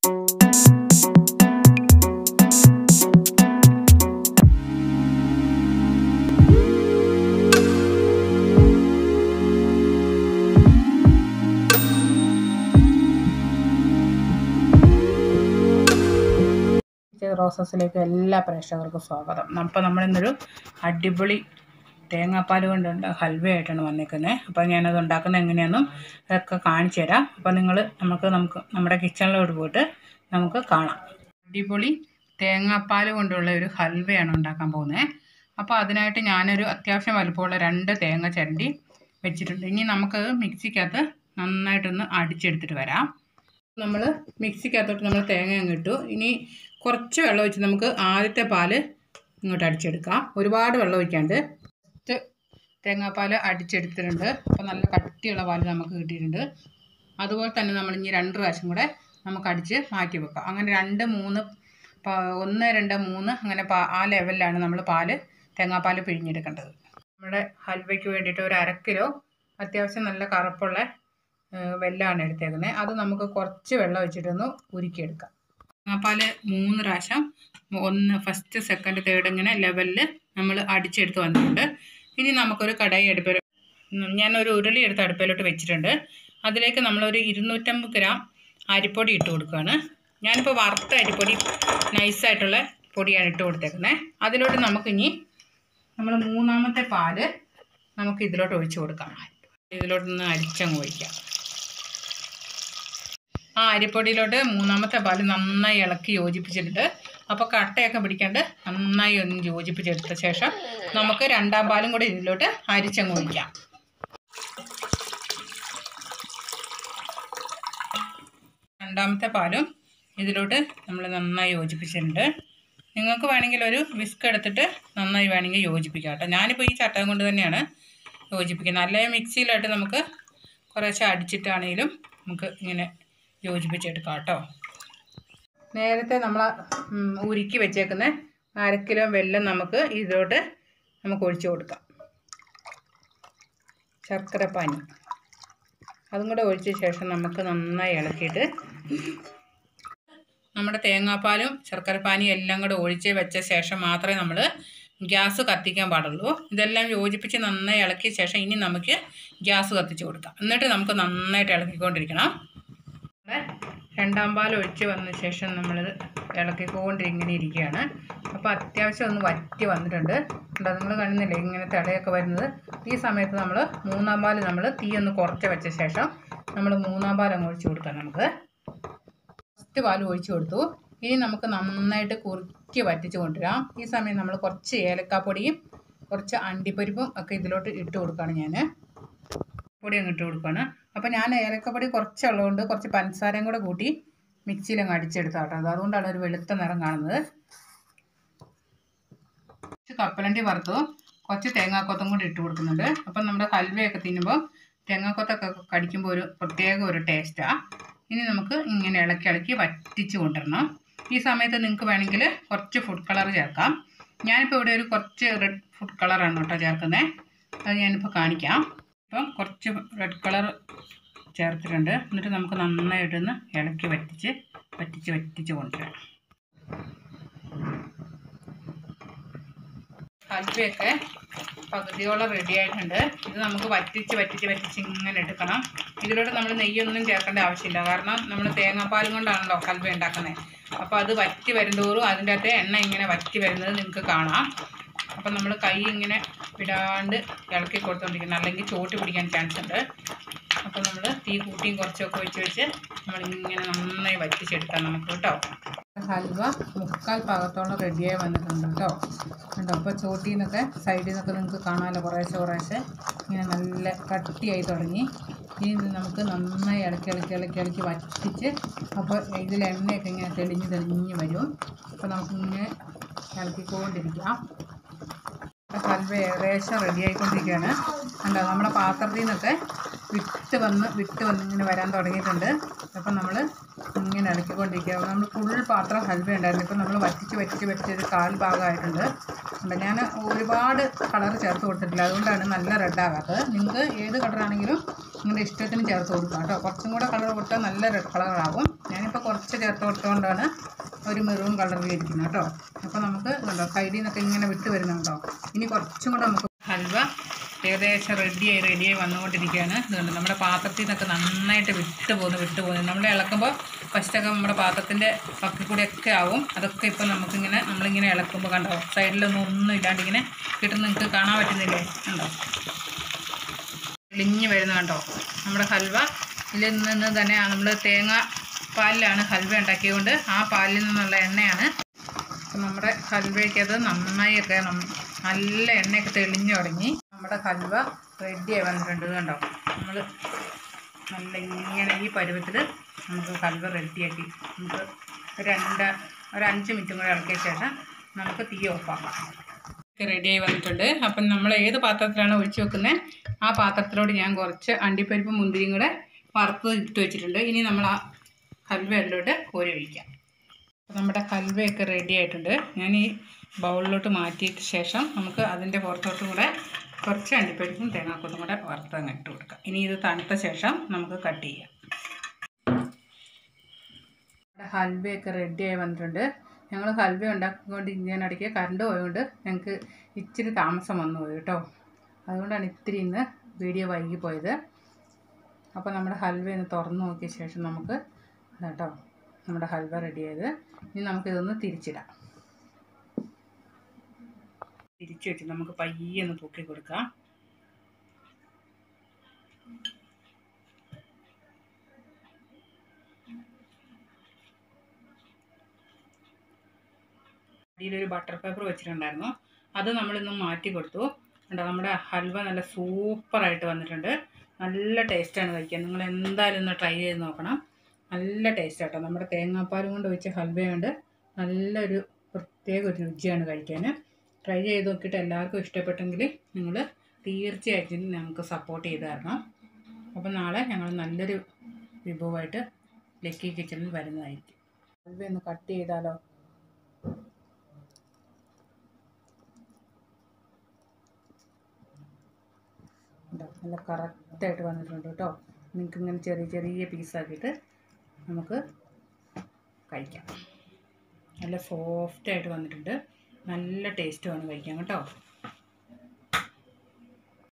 റോസസിലേക്ക് എല്ലാ പ്രേക്ഷകർക്കും സ്വാഗതം അപ്പോൾ നമ്മളിന്നൊരു അടിപൊളി തേങ്ങാപ്പാൽ കൊണ്ടുണ്ട് ഹൽവയായിട്ടാണ് വന്നേക്കുന്നത് അപ്പോൾ ഞാനത് ഉണ്ടാക്കുന്നത് എങ്ങനെയാണെന്നും അതൊക്കെ കാണിച്ചു തരാം അപ്പോൾ നിങ്ങൾ നമുക്ക് നമുക്ക് നമ്മുടെ കിച്ചണിലോട്ട് പോയിട്ട് നമുക്ക് കാണാം അടിപൊളി തേങ്ങാപ്പാൽ കൊണ്ടുള്ള ഒരു ഹൽവയാണ് ഉണ്ടാക്കാൻ പോകുന്നത് അപ്പോൾ അതിനായിട്ട് ഞാനൊരു അത്യാവശ്യം വലുപ്പമുള്ള രണ്ട് തേങ്ങ ചരണ്ടി വെച്ചിട്ടുണ്ട് ഇനി നമുക്ക് മിക്സിക്കകത്ത് നന്നായിട്ടൊന്ന് അടിച്ചെടുത്തിട്ട് വരാം നമ്മൾ മിക്സിക്കകത്തോട്ട് നമ്മൾ തേങ്ങ അങ്ങ് ഇട്ടു ഇനി കുറച്ച് വെള്ളം ഒഴിച്ച് നമുക്ക് ആദ്യത്തെ പാല് ഇങ്ങോട്ട് അടിച്ചെടുക്കാം ഒരുപാട് വെള്ളം ഒഴിക്കാണ്ട് ഫസ്റ്റ് തേങ്ങാപ്പാൽ അടിച്ചെടുത്തിട്ടുണ്ട് അപ്പോൾ നല്ല കട്ടിയുള്ള പാല് നമുക്ക് കിട്ടിയിട്ടുണ്ട് അതുപോലെ തന്നെ നമ്മൾ ഇനി രണ്ട് പ്രാവശ്യം കൂടെ നമുക്ക് അടിച്ച് മാറ്റി വെക്കാം അങ്ങനെ രണ്ട് മൂന്ന് പ- ഒന്ന് രണ്ട് മൂന്ന് അങ്ങനെ പാ ആ ലെവലിലാണ് നമ്മൾ പാല് തേങ്ങാപ്പാൽ പിഴിഞ്ഞെടുക്കേണ്ടത് നമ്മുടെ ഹൽവയ്ക്ക് വേണ്ടിയിട്ട് ഒരു അര കിലോ അത്യാവശ്യം നല്ല കറുപ്പുള്ള ഏഹ് വെല്ലമാണ് എടുത്തേക്കുന്നത് അത് നമുക്ക് കുറച്ച് വെള്ളം ഒഴിച്ചിട്ടൊന്ന് ഉരുക്കിയെടുക്കാം തേങ്ങാപ്പാൽ മൂന്ന് പ്രാവശ്യം ഒന്ന് ഫസ്റ്റ് സെക്കൻഡ് തേർഡ് ഇങ്ങനെ ലെവലിൽ നമ്മൾ അടിച്ചെടുത്ത് വന്നിട്ടുണ്ട് ഇനി നമുക്കൊരു കടായി അടുപ്പിൽ ഞാനൊരു ഉരുളി എടുത്ത് അടുപ്പിലോട്ട് വെച്ചിട്ടുണ്ട് അതിലേക്ക് നമ്മളൊരു ഇരുന്നൂറ്റമ്പത് ഗ്രാം അരിപ്പൊടി ഇട്ട് കൊടുക്കുകയാണ് ഞാനിപ്പോൾ വറുത്ത അരിപ്പൊടി നൈസായിട്ടുള്ള പൊടിയാണ് ഇട്ട് കൊടുത്തേക്കുന്നത് അതിലോട്ട് നമുക്കിനി നമ്മൾ മൂന്നാമത്തെ പാല് നമുക്ക് ഇതിലോട്ട് ഒഴിച്ചു കൊടുക്കാം ഇതിലോട്ടൊന്ന് അരിച്ചങ്ങ് ഒഴിക്കാം ആ അരിപ്പൊടിയിലോട്ട് മൂന്നാമത്തെ പാല് നന്നായി ഇളക്കി യോജിപ്പിച്ചിട്ടുണ്ട് അപ്പോൾ കട്ടയൊക്കെ പിടിക്കാണ്ട് നന്നായി ഒന്ന് യോജിപ്പിച്ചെടുത്ത ശേഷം നമുക്ക് രണ്ടാം പാലും കൂടി ഇതിലോട്ട് അരിച്ചങ്ങ് ഒഴിക്കാം രണ്ടാമത്തെ പാലും ഇതിലോട്ട് നമ്മൾ നന്നായി യോജിപ്പിച്ചിട്ടുണ്ട് നിങ്ങൾക്ക് വേണമെങ്കിൽ ഒരു വിസ്ക് എടുത്തിട്ട് നന്നായി വേണമെങ്കിൽ യോജിപ്പിക്കാം കേട്ടോ ഞാനിപ്പോൾ ഈ ചട്ടകം കൊണ്ട് തന്നെയാണ് യോജിപ്പിക്കുന്നത് അല്ലെങ്കിൽ മിക്സിയിലായിട്ട് നമുക്ക് കുറേശ്ശെ അടിച്ചിട്ടാണെങ്കിലും നമുക്ക് ഇങ്ങനെ യോജിപ്പിച്ചെടുക്കാം കേട്ടോ നേരത്തെ നമ്മൾ ഉരുക്കി വെച്ചേക്കുന്ന അര കിലോ വെല്ലം നമുക്ക് ഇതിലോട്ട് നമുക്ക് ഒഴിച്ചു കൊടുക്കാം ശർക്കര പാനി അതും കൂടെ ഒഴിച്ച ശേഷം നമുക്ക് നന്നായി ഇളക്കിയിട്ട് നമ്മുടെ തേങ്ങാപ്പാലും ശർക്കരപ്പാനിയും എല്ലാം കൂടെ ഒഴിച്ച് വെച്ച ശേഷം മാത്രമേ നമ്മൾ ഗ്യാസ് കത്തിക്കാൻ പാടുള്ളൂ ഇതെല്ലാം യോജിപ്പിച്ച് നന്നായി ഇളക്കിയ ശേഷം ഇനി നമുക്ക് ഗ്യാസ് കത്തിച്ച് കൊടുക്കാം എന്നിട്ട് നമുക്ക് നന്നായിട്ട് ഇളക്കിക്കൊണ്ടിരിക്കണം നമ്മുടെ രണ്ടാം പാൽ ഒഴിച്ച് വന്ന ശേഷം നമ്മളിത് ഇളക്കിക്കൊണ്ടിങ്ങനെ ഇരിക്കുകയാണ് അപ്പോൾ അത്യാവശ്യം ഒന്ന് വറ്റി വന്നിട്ടുണ്ട് ഉണ്ടോ നിങ്ങൾ കാണുന്നില്ലേ ഇങ്ങനെ തിളയൊക്കെ വരുന്നത് ഈ സമയത്ത് നമ്മൾ മൂന്നാം പാൽ നമ്മൾ തീ ഒന്ന് കുറച്ച് വെച്ച ശേഷം നമ്മൾ മൂന്നാം പാൽ അങ്ങ് ഒഴിച്ച് കൊടുക്കാം നമുക്ക് ഫസ്റ്റ് പാൽ ഒഴിച്ചു കൊടുത്തു ഇനി നമുക്ക് നന്നായിട്ട് കുറുക്കി വറ്റിച്ച് കൊണ്ടുവരാം ഈ സമയം നമ്മൾ കുറച്ച് ഏലക്കാപ്പൊടിയും കുറച്ച് അണ്ടിപ്പരിപ്പും ഒക്കെ ഇതിലോട്ട് ഇട്ട് കൊടുക്കുകയാണ് ഞാൻ പൊടി അങ്ങ് ഇട്ട് കൊടുക്കുകയാണ് അപ്പോൾ ഞാൻ ഏലക്കപ്പൊടി കുറച്ചുള്ളതുകൊണ്ട് കുറച്ച് പഞ്ചസാരയും കൂടെ കൂട്ടി മിക്സിയിൽ അങ്ങ് അടിച്ചെടുത്താ കേട്ടോ അത് അതുകൊണ്ടാണ് ഒരു വെളുത്ത നിറം കാണുന്നത് കുറച്ച് കപ്പലണ്ടി വറുത്തു കുറച്ച് തേങ്ങാക്കൊത്തും കൂടി ഇട്ട് കൊടുക്കുന്നുണ്ട് അപ്പം നമ്മുടെ ഹൽവയൊക്കെ തിന്നുമ്പോൾ തേങ്ങാക്കൊത്തൊക്കെ കടിക്കുമ്പോൾ ഒരു പ്രത്യേക ഒരു ടേസ്റ്റാണ് ഇനി നമുക്ക് ഇങ്ങനെ ഇളക്കി ഇളക്കി വറ്റിച്ച് കൊണ്ടുവരണം ഈ സമയത്ത് നിങ്ങൾക്ക് വേണമെങ്കിൽ കുറച്ച് ഫുഡ് കളർ ചേർക്കാം ഞാനിപ്പോൾ ഇവിടെ ഒരു കുറച്ച് റെഡ് ഫുഡ് കളറാണ് കേട്ടോ ചേർക്കുന്നത് അത് ഞാനിപ്പോൾ കാണിക്കാം ഇപ്പം കുറച്ച് റെഡ് കളർ ചേർത്തിട്ടുണ്ട് എന്നിട്ട് നമുക്ക് നന്നായിട്ടൊന്ന് ഇളക്കി വറ്റിച്ച് വറ്റിച്ച് വറ്റിച്ച് കൊണ്ടുവരാം ഹൽവയൊക്കെ പകുതിയോളം റെഡി ആയിട്ടുണ്ട് ഇത് നമുക്ക് വറ്റിച്ച് വറ്റിച്ച് വറ്റിച്ച് ഇങ്ങനെ എടുക്കണം ഇതിലോട്ട് നമ്മൾ നെയ്യൊന്നും ചേർക്കേണ്ട ആവശ്യമില്ല കാരണം നമ്മൾ തേങ്ങാപ്പാലും കൊണ്ടാണല്ലോ ഹൽവ ഉണ്ടാക്കുന്നത് അപ്പോൾ അത് വറ്റി വരുന്തോറും അതിൻ്റെ അകത്തെ എണ്ണ ഇങ്ങനെ വറ്റി വരുന്നത് നിങ്ങൾക്ക് കാണാം അപ്പം നമ്മൾ കൈ ഇങ്ങനെ വിടാണ്ട് ഇളക്കി കൊടുത്തുകൊണ്ടിരിക്കണം അല്ലെങ്കിൽ ചോട്ട് പിടിക്കാൻ ചാൻസ് ഉണ്ട് അപ്പോൾ നമ്മൾ തീ കൂട്ടിയും കുറച്ചൊക്കെ വെച്ച് വെച്ച് നമ്മളിങ്ങനെ നന്നായി വറ്റിച്ചെടുക്കാം നമുക്ക് കേട്ടോ ഹൽവ മുക്കാൽ ഭാഗത്തോളം റെഡിയായി വന്നിട്ടുണ്ട് കേട്ടോ കണ്ടോ അപ്പോൾ ചോട്ടിൽ നിന്നൊക്കെ സൈഡിൽ നിന്നൊക്കെ നിങ്ങൾക്ക് കാണാമല്ലോ കുറേശ്ശെ കുറേശ്ശെ ഇങ്ങനെ നല്ല കട്ടിയായി തുടങ്ങി ഇനി ഇത് നമുക്ക് നന്നായി ഇളക്കി ഇളക്കി ഇളക്കി ഇളക്കി വറ്റിച്ച് അപ്പോൾ ഇതിൽ എണ്ണയൊക്കെ ഇങ്ങനെ തെളിഞ്ഞ് തെളിഞ്ഞ് വരും അപ്പോൾ നമുക്കിങ്ങനെ ഇളക്കിക്കൊണ്ടിരിക്കാം ഹൽവ ഏകദേശം റെഡി ആയിക്കൊണ്ടിരിക്കുകയാണ് കണ്ടോ നമ്മുടെ പാത്രത്തിൽ നിന്നൊക്കെ വിട്ട് വന്ന് വിട്ട് വന്ന് ഇങ്ങനെ വരാൻ തുടങ്ങിയിട്ടുണ്ട് അപ്പം നമ്മൾ ഇങ്ങനെ ഇളക്കിക്കൊണ്ടിരിക്കുക നമ്മൾ ഫുൾ പാത്രം ഹൽവ ഉണ്ടായിരുന്നു ഇപ്പം നമ്മൾ വറ്റിച്ച് വറ്റിച്ച് വറ്റിച്ച് ഒരു കാൽ ഭാഗമായിട്ടുണ്ട് അപ്പം ഞാൻ ഒരുപാട് കളർ ചേർത്ത് കൊടുത്തിട്ടില്ല അതുകൊണ്ടാണ് നല്ല റെഡ് ആകാത്തത് നിങ്ങൾക്ക് ഏത് കളറാണെങ്കിലും നിങ്ങളുടെ ഇഷ്ടത്തിന് ചേർത്ത് കൊടുക്കാം കേട്ടോ കുറച്ചും കൂടെ കളർ കൊടുത്താൽ നല്ല റെഡ് കളറാകും ഞാൻ ഞാനിപ്പോൾ കുറച്ച് ചേർത്ത് കൊടുത്തുകൊണ്ടാണ് ഒരു മെറൂൺ കളറിൽ ഇരിക്കുന്നത് കേട്ടോ അപ്പോൾ നമുക്ക് കണ്ടോ സൈഡിൽ നിന്നൊക്കെ ഇങ്ങനെ വിട്ട് വരുന്നുണ്ടോ ഇനി കുറച്ചും കൂടെ നമുക്ക് ഹൽവ ഏകദേശം റെഡിയായി റെഡിയായി വന്നുകൊണ്ടിരിക്കുകയാണ് ഇതുകൊണ്ട് നമ്മുടെ പാത്രത്തിൽ നിന്നൊക്കെ നന്നായിട്ട് വിട്ട് പോകുന്നു വിട്ട് പോകുന്നു നമ്മൾ ഇളക്കുമ്പോൾ ഫസ്റ്റൊക്കെ നമ്മുടെ പാത്രത്തിൻ്റെ പക്കി കൂടെയൊക്കെ ആവും അതൊക്കെ ഇപ്പോൾ നമുക്കിങ്ങനെ നമ്മളിങ്ങനെ ഇളക്കുമ്പോൾ കണ്ടോ സൈഡിലൊന്നും ഒന്നും ഇല്ലാണ്ട് ഇങ്ങനെ കിട്ടുന്ന നിങ്ങൾക്ക് കാണാൻ പറ്റുന്നില്ലേ കണ്ടോ ഇളിഞ്ഞ് വരുന്നത് കണ്ടോ നമ്മുടെ ഹൽവ ഇതിൽ നിന്ന് തന്നെ നമ്മൾ തേങ്ങ പാലിലാണ് ഹൽവ ഉണ്ടാക്കിയതുകൊണ്ട് ആ പാലിൽ നിന്നുള്ള എണ്ണയാണ് അപ്പം നമ്മുടെ ഹൽവയ്ക്ക് അത് നന്നായി ഒക്കെ നം- നല്ല എണ്ണയൊക്കെ തെളിഞ്ഞു തുടങ്ങി നമ്മുടെ ഹൽവ റെഡിയായി വന്നിട്ടുണ്ട് ഇത് കണ്ടോ നമ്മൾ നല്ല ഇങ്ങനെ ഈ പരുവത്തിൽ നമുക്ക് ഹൽവ റെഡിയാക്കി നമുക്ക് ഒരു രണ്ട് ഒരു അഞ്ച് മിനിറ്റും കൂടെ ഇളക്കിയ ശേഷം നമുക്ക് തീ ഓഫാക്കാം റെഡിയായി വന്നിട്ടുണ്ട് അപ്പം നമ്മൾ ഏത് പാത്രത്തിലാണ് ഒഴിച്ച് വെക്കുന്നത് ആ പാത്രത്തിലോട് ഞാൻ കുറച്ച് അണ്ടിപ്പരിപ്പ് മുന്തിരിയും കൂടെ വറുത്ത് ഇട്ട് വെച്ചിട്ടുണ്ട് ഇനി നമ്മൾ ആ ഹൽവ അതിലോട്ട് കോരി ഒഴിക്കാം അപ്പോൾ നമ്മുടെ ഹൽവയൊക്കെ റെഡി ആയിട്ടുണ്ട് ഞാൻ ഈ ബൗളിലോട്ട് മാറ്റിയിട്ട് ശേഷം നമുക്ക് അതിൻ്റെ പുറത്തോട്ടും കൂടെ കുറച്ച് അണ്ടിപ്പരിപ്പും തേങ്ങാക്കൊത്തും കൂടെ വറുത്ത് അങ്ങ് ഇട്ട് കൊടുക്കാം ഇനി ഇത് തണുത്ത ശേഷം നമുക്ക് കട്ട് ചെയ്യാം നമ്മുടെ ഹൽവയൊക്കെ റെഡിയായി വന്നിട്ടുണ്ട് ഞങ്ങൾ ഹൽവ ഉണ്ടാക്കിക്കൊണ്ടിരിക്കാനിടയ്ക്ക് കറണ്ട് പോയതുകൊണ്ട് ഞങ്ങൾക്ക് ഇച്ചിരി താമസം വന്നു പോയി കേട്ടോ അതുകൊണ്ടാണ് ഇത്തിരി ഇന്ന് വീഡിയോ വൈകി പോയത് അപ്പോൾ നമ്മുടെ ഹൽവ ഒന്ന് തുറന്ന് നോക്കിയ ശേഷം നമുക്ക് കേട്ടോ നമ്മുടെ ഹൽവ റെഡിയായത് ഇനി നമുക്കിതൊന്ന് തിരിച്ചിടാം തിരിച്ചു വെച്ച് നമുക്ക് പയ്യെ ഒന്ന് തൂക്കി കൊടുക്കാം അടിയിലൊരു ബട്ടർ പേപ്പർ വെച്ചിട്ടുണ്ടായിരുന്നു അത് നമ്മളിന്ന് മാറ്റി കൊടുത്തു കണ്ടോ നമ്മുടെ ഹൽവ നല്ല സൂപ്പറായിട്ട് വന്നിട്ടുണ്ട് നല്ല ടേസ്റ്റാണ് കഴിക്കാൻ നിങ്ങൾ എന്തായാലും ഒന്ന് ട്രൈ ചെയ്ത് നോക്കണം നല്ല ടേസ്റ്റ് ആട്ടോ നമ്മുടെ തേങ്ങാപ്പാൽ കൊണ്ട് ഒഴിച്ച ഹൽവയുണ്ട് നല്ലൊരു പ്രത്യേക ഒരു രുചിയാണ് കഴിക്കാൻ ട്രൈ ചെയ്ത് നോക്കിയിട്ട് എല്ലാവർക്കും ഇഷ്ടപ്പെട്ടെങ്കിൽ നിങ്ങൾ തീർച്ചയായിട്ടും ഞങ്ങൾക്ക് സപ്പോർട്ട് ചെയ്ത് തരണം അപ്പം നാളെ ഞങ്ങൾ നല്ലൊരു വിഭവമായിട്ട് ലക്കി കിച്ചണിൽ വരുന്നതായിരിക്കും ഹൽവ ഒന്ന് കട്ട് ചെയ്താലോ ഉണ്ടോ നല്ല കറക്റ്റായിട്ട് വന്നിട്ടുണ്ട് കേട്ടോ നിങ്ങൾക്ക് ഇങ്ങനെ ചെറിയ ചെറിയ പീസാക്കിയിട്ട് നമുക്ക് കഴിക്കാം നല്ല സോഫ്റ്റായിട്ട് വന്നിട്ടുണ്ട് നല്ല ടേസ്റ്റുമാണ് കഴിക്കാൻ കേട്ടോ